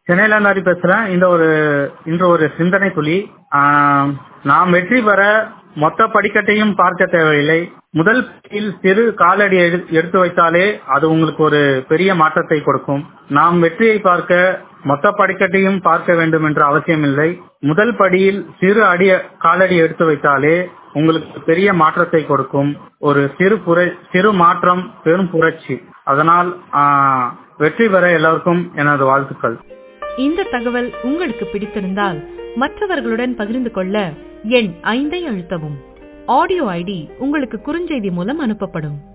சென்னையில இருந்தாரி பேசுறேன் இந்த ஒரு இன்று ஒரு சிந்தனை துளி ஆஹ், நாம் வெற்றி பெற மொத்த படிக்கட்டையும் பார்க்க தேவையில்லை முதல் படியில் சிறு காலடி எடு- எடுத்து வைத்தாலே அது உங்களுக்கு ஒரு பெரிய மாற்றத்தை கொடுக்கும் நாம் வெற்றியை பார்க்க மொத்த படிக்கட்டையும் பார்க்க வேண்டும் என்ற அவசியமில்லை முதல் படியில் சிறு அடி காலடி எடுத்து வைத்தாலே உங்களுக்கு பெரிய மாற்றத்தை கொடுக்கும் ஒரு சிறு புர சிறு மாற்றம் பெரும் புரட்சி அதனால் ஆஹ், வெற்றி பெற எல்லாருக்கும் எனது வாழ்த்துக்கள் இந்த தகவல் உங்களுக்கு பிடித்திருந்தால் மற்றவர்களுடன் பகிர்ந்து கொள்ள எண் ஐந்தை அழுத்தவும் ஆடியோ ஐடி உங்களுக்கு குறுஞ்செய்தி மூலம் அனுப்பப்படும்